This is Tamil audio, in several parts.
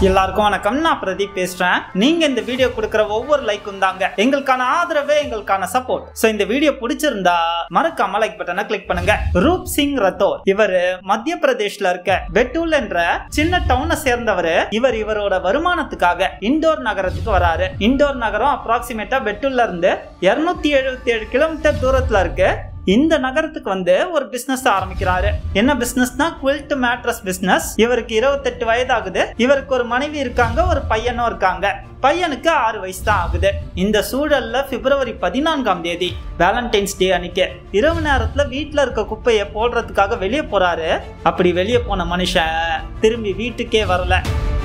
எல்லாருக்கும் வணக்கம் நான் பிரதீப் பேசுறேன் நீங்க இந்த வீடியோ கொடுக்கிற ஒவ்வொரு லைக்கும் தாங்க எங்களுக்கான ஆதரவே எங்களுக்கான சப்போர்ட் சோ இந்த வீடியோ பிடிச்சிருந்தா மறக்காம லைக் பட்டனை கிளிக் பண்ணுங்க ரூப் சிங் ரத்தோர் இவர் மத்திய பிரதேஷ்ல இருக்க பெட்டூல் என்ற சின்ன டவுனை சேர்ந்தவர் இவர் இவரோட வருமானத்துக்காக இண்டோர் நகரத்துக்கு வராரு இண்டோர் நகரம் அப்ராக்சிமேட்டா பெட்டூல்ல இருந்து இருநூத்தி எழுபத்தி ஏழு கிலோமீட்டர் தூரத்துல இருக்கு இந்த நகரத்துக்கு வந்து ஒரு பிசினஸ் ஆரம்பிக்கிறாரு என்ன பிசினஸ்னா குவில்ட் மேட்ரஸ் பிசினஸ் இவருக்கு இருபத்தெட்டு வயது ஆகுது இவருக்கு ஒரு மனைவி இருக்காங்க ஒரு பையனும் இருக்காங்க பையனுக்கு ஆறு வயசு தான் ஆகுது இந்த சூழல்ல பிப்ரவரி பதினான்காம் தேதி வேலண்டைன்ஸ் டே அன்னைக்கு இரவு நேரத்துல வீட்டுல இருக்க குப்பையை போடுறதுக்காக வெளியே போறாரு அப்படி வெளியே போன மனுஷன் திரும்பி வீட்டுக்கே வரல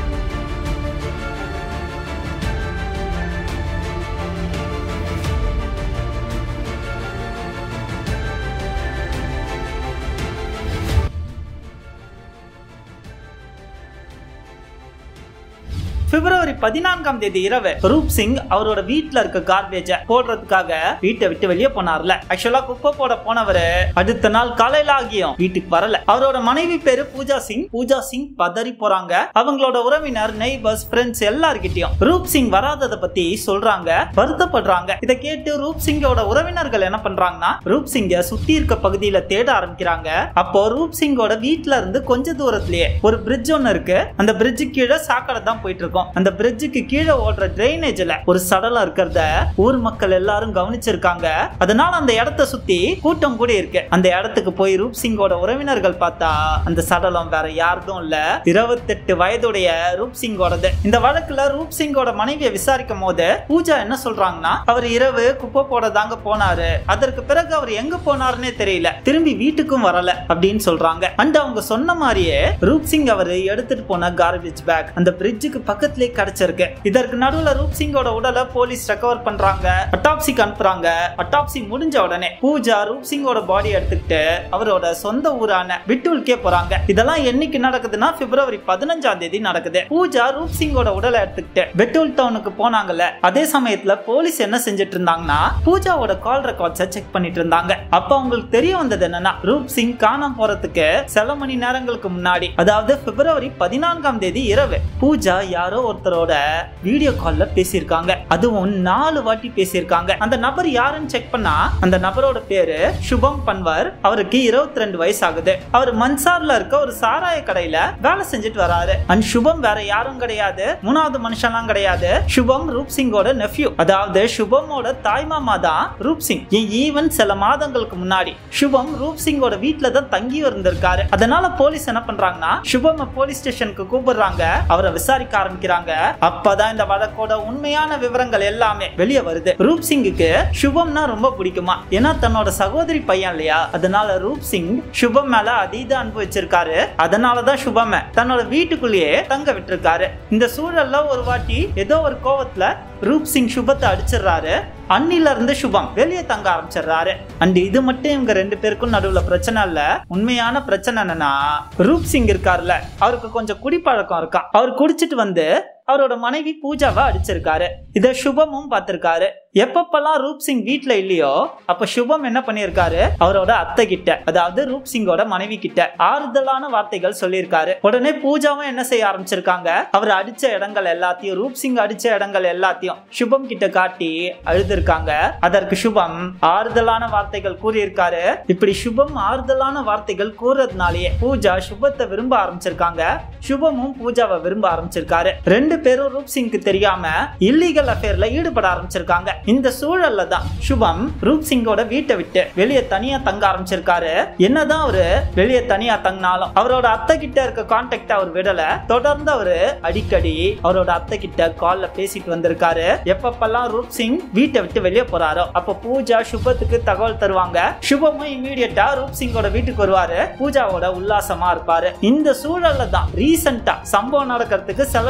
பிப்ரவரி பதினான்காம் தேதி இரவு ரூப் சிங் அவரோட வீட்ல இருக்க கார்பேஜ போடுறதுக்காக வீட்டை விட்டு வெளியே போனார்ல ஆக்சுவலா குப்பை போட போனவரு அடுத்த நாள் காலையில ஆகியும் வீட்டுக்கு வரல அவரோட மனைவி பேரு பூஜா சிங் பூஜா சிங் பதறி போறாங்க அவங்களோட உறவினர் நெய்பர்ஸ் ஃப்ரெண்ட்ஸ் எல்லார்கிட்டயும் ரூப் சிங் வராதத பத்தி சொல்றாங்க வருத்தப்படுறாங்க இதை கேட்டு ரூப் சிங்கோட உறவினர்கள் என்ன பண்றாங்கன்னா ரூப் சிங்க சுத்தி இருக்க பகுதியில தேட ஆரம்பிக்கிறாங்க அப்போ ரூப் சிங்கோட வீட்ல இருந்து கொஞ்ச தூரத்திலேயே ஒரு பிரிட்ஜ் ஒன்னு இருக்கு அந்த பிரிட்ஜு கீழே சாக்கடை தான் போயிட்டு இருக்கும் அந்த பிரிட்ஜுக்கு கீழே ஓடுற டிரைனேஜ்ல ஒரு சடலம் இருக்கிறத ஊர் மக்கள் எல்லாரும் கவனிச்சிருக்காங்க அதனால அந்த இடத்த சுத்தி கூட்டம் கூட இருக்கு அந்த இடத்துக்கு போய் ரூப் சிங்கோட உறவினர்கள் பார்த்தா அந்த சடலம் வேற யாருதும் இல்ல இருபத்தெட்டு வயதுடைய ரூப் சிங்கோடது இந்த வழக்குல ரூப் சிங்கோட மனைவியை விசாரிக்கும் போது பூஜா என்ன சொல்றாங்கன்னா அவர் இரவு குப்பை போட தாங்க போனாரு அதற்கு பிறகு அவர் எங்க போனாருன்னே தெரியல திரும்பி வீட்டுக்கும் வரல அப்படின்னு சொல்றாங்க அண்ட் அவங்க சொன்ன மாதிரியே ரூப் சிங் அவர் எடுத்துட்டு போன கார்பேஜ் பேக் அந்த பிரிட்ஜுக்கு பக்கத்திலே கிடைச்சிருக்கு இதற்கு நடுவுல ரூப் சிங்கோட உடலை போலீஸ் ரெக்கவர் பண்றாங்க அட்டாப்சிக்கு அனுப்புறாங்க அட்டாப்சி முடிஞ்ச உடனே பூஜா ரூப் சிங்கோட பாடி எடுத்துக்கிட்டு அவரோட சொந்த ஊரான விட்டூல்கே போறாங்க இதெல்லாம் என்னைக்கு நடக்குதுன்னா பிப்ரவரி பதினஞ்சாம் தேதி நடக்குது பூஜா ரூப் சிங்கோட உடலை எடுத்துக்கிட்டு பெட்டூல் டவுனுக்கு போனாங்கல்ல அதே சமயத்துல போலீஸ் என்ன செஞ்சுட்டு இருந்தாங்கன்னா பூஜாவோட கால் ரெக்கார்ட்ஸை செக் பண்ணிட்டு இருந்தாங்க அப்ப அவங்களுக்கு தெரிய வந்தது என்னன்னா ரூப் சிங் காணாம போறதுக்கு சில மணி நேரங்களுக்கு முன்னாடி அதாவது பிப்ரவரி பதினான்காம் தேதி இரவு பூஜா யாரோ ஒருத்தரோட வீடியோ கால்ல பேசியிருக்காங்க அதுவும் நாலு வாட்டி பேசியிருக்காங்க அந்த நபர் யாருன்னு செக் பண்ணா அந்த நபரோட பேரு சுபம் பன்வர் அவருக்கு இருபத்தி ரெண்டு வயசு ஆகுது அவர் மன்சார்ல இருக்க ஒரு சாராய கடையில வேலை செஞ்சுட்டு வராரு அண்ட் சுபம் வேற யாரும் கிடையாது மூணாவது மனுஷன்லாம் கிடையாது சுபம் ரூப் சிங்கோட நெஃப்யூ அதாவது சுபமோட தாய் மாமா தான் ரூப் சிங் ஈவன் சில மாதங்களுக்கு முன்னாடி சுபம் ரூப் சிங்கோட வீட்டுல தான் தங்கி இருந்திருக்காரு அதனால போலீஸ் என்ன பண்றாங்கன்னா சுபம் போலீஸ் ஸ்டேஷனுக்கு கூப்பிடுறாங்க அவரை விசாரிக்க ஆரம்பிக்கிறாங்க அப்பதான் இந்த வழக்கோட உண்மையான விவரங்கள் எல்லாமே வெளியே வருது ரூப் சிங்குக்கு சுபம்னா ரொம்ப பிடிக்குமா ஏன்னா தன்னோட சகோதரி பையன் இல்லையா அதனால ரூப் சிங் சுபம் மேல அதீத அன்பு வச்சிருக்காரு அதனாலதான் சுபம் தன்னோட வீட்டுக்குள்ளேயே தங்க விட்டிருக்காரு இந்த சூழல்ல ஒரு வாட்டி ஏதோ ஒரு கோவத்துல ரூப் சிங் சுபத்தை அடிச்சிடுறாரு அன்னில இருந்து சுபம் வெளியே தங்க ஆரம்பிச்சிடுறாரு அண்ட் இது மட்டும் இவங்க ரெண்டு பேருக்கும் நடுவுல பிரச்சனை இல்ல உண்மையான பிரச்சனை என்னன்னா ரூப் சிங் இருக்காருல்ல அவருக்கு கொஞ்சம் குடிப்பழக்கம் இருக்கான் அவர் குடிச்சிட்டு வந்து அவரோட மனைவி பூஜாவை அடிச்சிருக்காரு இத சுபமும் பார்த்திருக்காரு எப்பப்பெல்லாம் ரூப் சிங் வீட்ல இல்லையோ அப்ப சுபம் என்ன பண்ணிருக்காரு அவரோட அத்தை கிட்ட அதாவது ரூப் சிங்கோட மனைவி கிட்ட ஆறுதலான வார்த்தைகள் சொல்லியிருக்காரு உடனே பூஜாவும் என்ன செய்ய ஆரம்பிச்சிருக்காங்க அவர் அடிச்ச இடங்கள் எல்லாத்தையும் ரூப் சிங் அடிச்ச இடங்கள் எல்லாத்தையும் சுபம் கிட்ட காட்டி அழுதுருக்காங்க அதற்கு சுபம் ஆறுதலான வார்த்தைகள் கூறியிருக்காரு இப்படி சுபம் ஆறுதலான வார்த்தைகள் கூறுறதுனாலேயே பூஜா சுபத்தை விரும்ப ஆரம்பிச்சிருக்காங்க சுபமும் பூஜாவை விரும்ப ஆரம்பிச்சிருக்காரு ரெண்டு பேரும் ரூப் சிங்க்கு தெரியாம இல்லீகல் அஃபேர்ல ஈடுபட ஆரம்பிச்சிருக்காங்க இந்த சூழல்ல தான் சுபம் ரூப் சிங்கோட வீட்டை விட்டு வெளியே தனியா தங்க ஆரம்பிச்சிருக்காரு என்னதான் அவரு வெளியே தனியா தங்கினாலும் அவரோட அத்தை கிட்ட இருக்க கான்டாக்ட் அவர் விடல தொடர்ந்து அவரு அடிக்கடி அவரோட அத்தை கிட்ட கால்ல பேசிட்டு வந்திருக்காரு எப்பப்பெல்லாம் ரூப் சிங் வீட்டை விட்டு வெளியே போறாரோ அப்ப பூஜா சுபத்துக்கு தகவல் தருவாங்க சுபமும் இமீடியட்டா ரூப் சிங்கோட வீட்டுக்கு வருவாரு பூஜாவோட உல்லாசமா இருப்பாரு இந்த சூழல்ல தான் ரீசெண்டா சம்பவம் நடக்கிறதுக்கு சில நாட்களுக்கு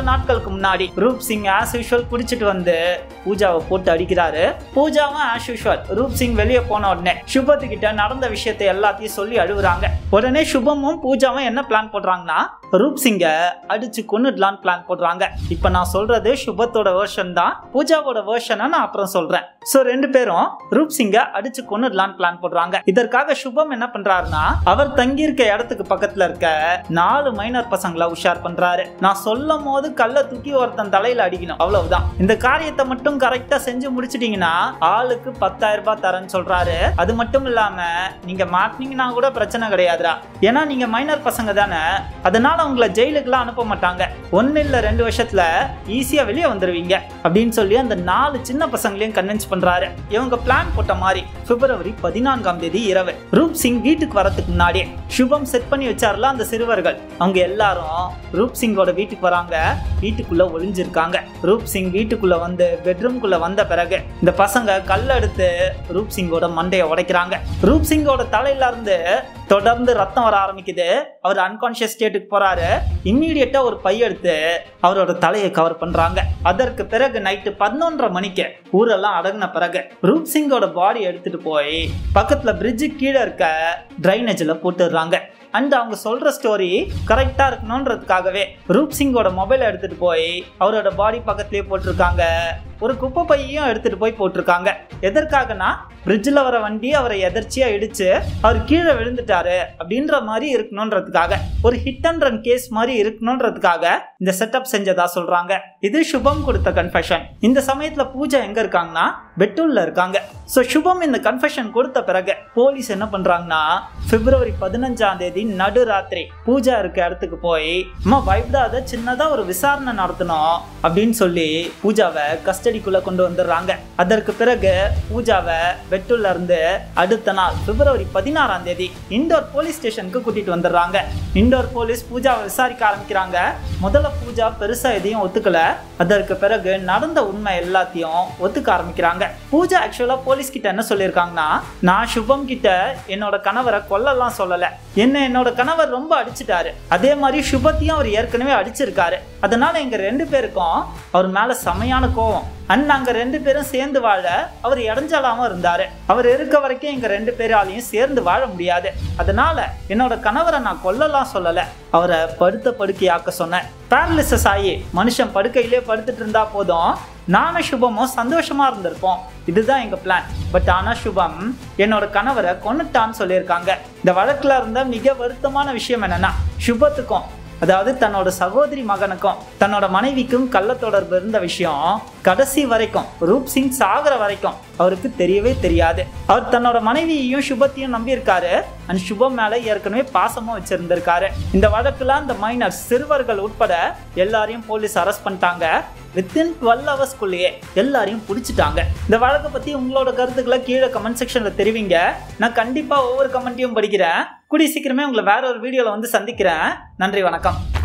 முன்னாடி ரூப் சிங் ஆஸ் யூஷுவல் குடிச்சிட்டு வந்து பூஜாவை போட்டு அடிக்கிறாரு பூஜாவும் ஆஸ் யூஷுவல் ரூப் சிங் வெளியே போன உடனே சுபத்து கிட்ட நடந்த விஷயத்தை எல்லாத்தையும் சொல்லி அழுகுறாங்க உடனே சுபமும் பூஜாவும் என்ன பிளான் போடுறாங்கன்னா ரூப் சிங்க அடிச்சு கொன்னுடலான்னு பிளான் போடுறாங்க இப்ப நான் சொல்றது சுபத்தோட வேர்ஷன் தான் பூஜாவோட வேர்ஷனை நான் அப்புறம் சொல்றேன் சோ ரெண்டு பேரும் ரூப் சிங்க அடிச்சு கொன்னுடலான்னு பிளான் போடுறாங்க இதற்காக சுபம் என்ன பண்றாருன்னா அவர் தங்கி இருக்க இடத்துக்கு பக்கத்துல இருக்க நாலு மைனர் பசங்களை உஷார் பண்றாரு நான் சொல்லும் போது கல்ல தூக்கி ஒருத்தன் தலையில அடிக்கணும் அவ்வளவுதான் இந்த காரியத்தை மட்டும் கரெக்டா செஞ்சு முடிச்சிட்டீங்கன்னா ஆளுக்கு பத்தாயிரம் ரூபாய் தரேன்னு சொல்றாரு அது மட்டும் இல்லாம நீங்க மாட்டினீங்கன்னா கூட பிரச்சனை கிடையாதுடா ஏன்னா நீங்க மைனர் பசங்க தானே அதனால உங்களை ஜெயிலுக்குலாம் அனுப்ப மாட்டாங்க ஒன்னு இல்ல ரெண்டு வருஷத்துல ஈஸியா வெளியே வந்துருவீங்க அப்படின்னு சொல்லி அந்த நாலு சின்ன பசங்களையும் கன்வின்ஸ் பண்றாரு இவங்க பிளான் போட்ட மாதிரி பிப்ரவரி பதினான்காம் தேதி இரவு ரூப் சிங் வீட்டுக்கு வரதுக்கு முன்னாடியே சுபம் செட் பண்ணி வச்சார்ல அந்த சிறுவர்கள் அவங்க எல்லாரும் ரூப் சிங்கோட வீட்டுக்கு வராங்க வீட்டுக்குள்ள ஒளிஞ்சிருக்காங்க ரூப் சிங் வீட்டுக்குள்ள வந்து பெட்ரூம்குள்ள வந்த பிறகு இந்த பசங்க கல் எடுத்து ரூப் சிங்கோட மண்டையை உடைக்கிறாங்க ரூப் சிங்கோட தலையில இருந்து தொடர்ந்து ரத்தம் வர ஆரம்பிக்குது அவர் அன்கான்சியஸ் ஸ்டேட்டுக்கு போறாரு இம்மீடியட்டா ஒரு பை எடுத்து அவரோட தலையை கவர் பண்றாங்க அதற்கு பிறகு நைட்டு பதினொன்றரை மணிக்கு ஊரெல்லாம் அடங்கின பிறகு ரூப் சிங்கோட பாடி எடுத்துட்டு போய் பக்கத்துல பிரிட்ஜு கீழே இருக்க ட்ரைனேஜ்ல போட்டுடுறாங்க அண்ட் அவங்க சொல்ற ஸ்டோரி கரெக்டா இருக்கணும்ன்றதுக்காகவே ரூப் சிங்கோட மொபைல் எடுத்துட்டு போய் அவரோட பாடி பக்கத்துலயே போட்டிருக்காங்க ஒரு குப்பை பையையும் எடுத்துட்டு போய் போட்டிருக்காங்க எதற்காகனா பிரிட்ஜில் வர வண்டி அவரை எதர்ச்சியா இடிச்சு அவர் கீழே விழுந்துட்டாரு அப்படின்ற மாதிரி இருக்கணுன்றதுக்காக ஒரு ஹிட் அண்ட் ரன் கேஸ் மாதிரி இருக்கணுன்றதுக்காக இந்த செட்டப் செஞ்சதா சொல்றாங்க இது சுபம் கொடுத்த கன்ஃபெஷன் இந்த சமயத்துல பூஜா எங்க இருக்காங்கன்னா பெட்டூல்ல இருக்காங்க ஸோ சுபம் இந்த கன்ஃபெஷன் கொடுத்த பிறகு போலீஸ் என்ன பண்றாங்கன்னா பிப்ரவரி பதினஞ்சாம் தேதி நடுராத்திரி பூஜா இருக்க இடத்துக்கு போய் அம்மா பயப்படாத சின்னதா ஒரு விசாரணை நடத்தணும் அப்படின்னு சொல்லி பூஜாவை கஸ்டடிக்குள்ள கொண்டு வந்துடுறாங்க அதற்கு பிறகு பூஜாவை பெட்டுள்ள இருந்து அடுத்த நாள் பிப்ரவரி பதினாறாம் தேதி இண்டோர் போலீஸ் ஸ்டேஷனுக்கு கூட்டிட்டு வந்துடுறாங்க இண்டோர் போலீஸ் பூஜாவை விசாரிக்க ஆரம்பிக்கிறாங்க முதல்ல பூஜா பெருசா எதையும் ஒத்துக்கல அதற்கு பிறகு நடந்த உண்மை எல்லாத்தையும் ஒத்துக்க ஆரம்பிக்கிறாங்க பூஜா ஆக்சுவலா போலீஸ் கிட்ட என்ன சொல்லியிருக்காங்கன்னா நான் சுபம் கிட்ட என்னோட கணவரை கொல்லலாம் சொல்லல என்ன என்னோட கணவர் ரொம்ப அடிச்சிட்டாரு அதே மாதிரி சுபத்தையும் அவர் ஏற்கனவே அடிச்சிருக்காரு அதனால எங்க ரெண்டு பேருக்கும் அவர் மேல செமையான கோவம் அண்ட் நாங்க ரெண்டு பேரும் சேர்ந்து வாழ அவர் இடைஞ்சலாம இருந்தாரு அவர் இருக்க வரைக்கும் எங்க ரெண்டு பேராலையும் சேர்ந்து வாழ முடியாது அதனால என்னோட கணவரை நான் கொல்லலாம் சொல்லல அவரை படுத்த படுக்கையாக்க சொன்னேன் பேரலிசஸ் ஆகி மனுஷன் படுக்கையிலே படுத்துட்டு இருந்தா போதும் நானும் சுபமும் சந்தோஷமா இருந்திருப்போம் இதுதான் எங்க பிளான் பட் ஆனா சுபம் என்னோட கணவரை கொன்னுட்டான்னு சொல்லியிருக்காங்க இந்த வழக்குல இருந்த மிக வருத்தமான விஷயம் என்னன்னா சுபத்துக்கும் அதாவது தன்னோட சகோதரி மகனுக்கும் தன்னோட மனைவிக்கும் கள்ள தொடர்பு இருந்த விஷயம் கடைசி வரைக்கும் ரூப் சிங் சாகிற வரைக்கும் அவருக்கு தெரியவே தெரியாது அவர் தன்னோட மனைவியையும் சுபத்தையும் நம்பியிருக்காரு அண்ட் சுபம் மேல ஏற்கனவே பாசமும் வச்சிருந்திருக்காரு இந்த வழக்குல அந்த மைனர்ஸ் சிறுவர்கள் உட்பட எல்லாரையும் போலீஸ் அரெஸ்ட் பண்ணிட்டாங்க வித்தின் டுவெல் ஹவர்ஸ்க்குள்ளேயே எல்லாரையும் பிடிச்சிட்டாங்க இந்த வழக்கை பத்தி உங்களோட கருத்துக்களை கீழே கமெண்ட் செக்ஷன்ல தெரிவிங்க நான் கண்டிப்பா ஒவ்வொரு கமெண்ட்டையும் படிக்கிறேன் கூடிய சீக்கிரமே உங்களை வேற ஒரு வீடியோல வந்து சந்திக்கிறேன் நன்றி வணக்கம்